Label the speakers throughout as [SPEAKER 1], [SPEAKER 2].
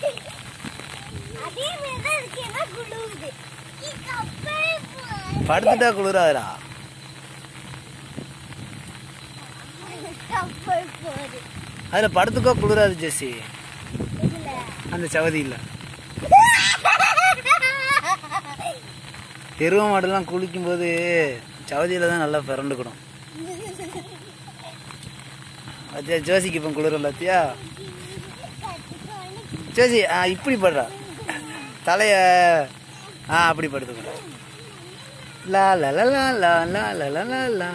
[SPEAKER 1] அதே மாதிரி தான் இருக்கு என்ன குழுவுது கப்பல் போகுது.
[SPEAKER 2] படுத்துட்டா குளிராதுடா
[SPEAKER 1] கப்பல் போகுது
[SPEAKER 2] அதுல படுத்துக்கோ குளிராது ஜெஸ்ஸி
[SPEAKER 1] இதுல
[SPEAKER 2] அந்த சவதியில் எருவ மாடுலாம் குளிக்கும்போது சவதியில் தான் நல்லா பிறண்டுக்கணும் பார்த்தியா ஜோசிக்கு இப்போ குளிரும் பார்த்தியா ஜோசி ஆ இப்படி படுறா தலைய ஆ அப்படி படுத்துக்கணும் லா லா லா லா லா லா லா லா லா லா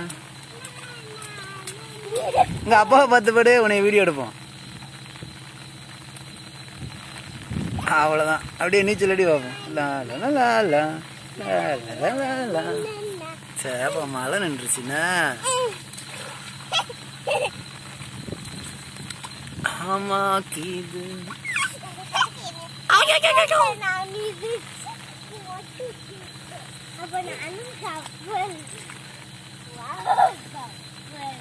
[SPEAKER 2] உங்க அப்பாவை பார்த்து படு உன்னை வீடியோ எடுப்போம் அவ்வளோதான் அப்படியே நீச்சல் அடி பார்ப்போம் லா லா லா லா லா லா லா லா லா லா சேப்பா மழை நின்றுச்சுன்னா ஆமா கீது
[SPEAKER 1] நான் இது அப்ப நானும் கப்பல் Wow, கப்பல்.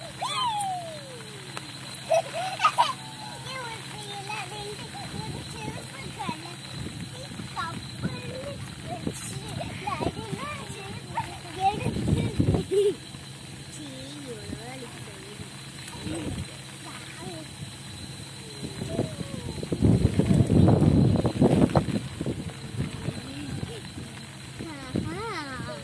[SPEAKER 1] இவன் கையில ரெண்டு ஒரு செருப்பு கடை. கப்பல் வச்சு நடுவுல செருப்பு எடுத்து. சீ, இவ்வளவு வலிக்குது. ஆஹா.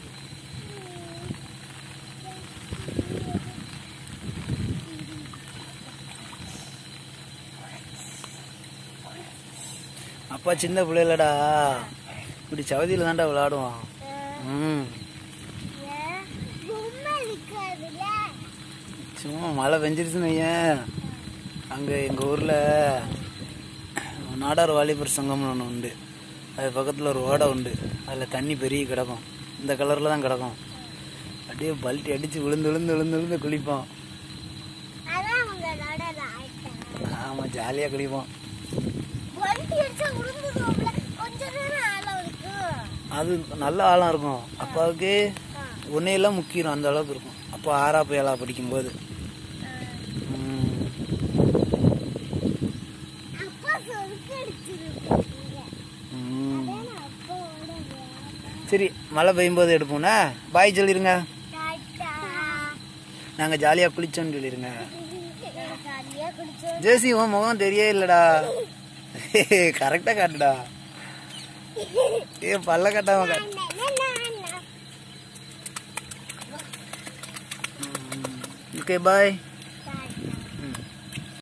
[SPEAKER 2] அப்பா சின்ன பிள்ளைலடா இப்படி சவதியில் தான்டா விளையாடுவான் ம்
[SPEAKER 1] ஏன்? பொம்மை இருக்காதுல்ல?
[SPEAKER 2] சும்மா மழை பெஞ்சிருச்சுன்னு வையேன் அங்கே எங்கள் ஊரில் நாடார் வாலிபர் சங்கம்னு ஒன்று உண்டு அது பக்கத்தில் ஒரு ஓடை உண்டு அதில் தண்ணி பெரிய கிடக்கும் இந்த கலரில் தான் கிடக்கும் அப்படியே பல்ட்டி அடித்து விழுந்து விழுந்து விழுந்து விழுந்து குளிப்போம்
[SPEAKER 1] அதான் உங்களோட லாய்க்கு.
[SPEAKER 2] ஆமாம் ஜாலியாக குளிப்போம்
[SPEAKER 1] வண்டி அடிச்சா விழுந்துருவோம்ல, கொஞ்ச நேரம் ஆழம் இருக்கும்.
[SPEAKER 2] அது நல்ல ஆழம் இருக்கும் அப்பாவுக்கு உன்னையெல்லாம் முக்கியம் அந்த அளவுக்கு இருக்கும் அப்போ ஆறா ஏழா படிக்கும்போது ம்.
[SPEAKER 1] அப்பா சொருக்கு அடிச்சிருப்பாங்க.
[SPEAKER 2] ம்.
[SPEAKER 1] அதான் அப்பாவோட வேலை.
[SPEAKER 2] சரி மழை பெய்யும்போது எடுப்போம்னா பாய் சொல்லிருங்க
[SPEAKER 1] டாட்டா.
[SPEAKER 2] நாங்கள் ஜாலியாக குளிச்சோன்னு சொல்லிருங்க
[SPEAKER 1] எனக்கு ஜாலியா குடிச்சோம்.
[SPEAKER 2] ஜேசி உன் முகம் தெரியவே இல்லடா கரெக்டாக காட்டுடா ஏ பல்ல கட்டாம காட்டு ஓகே பாய்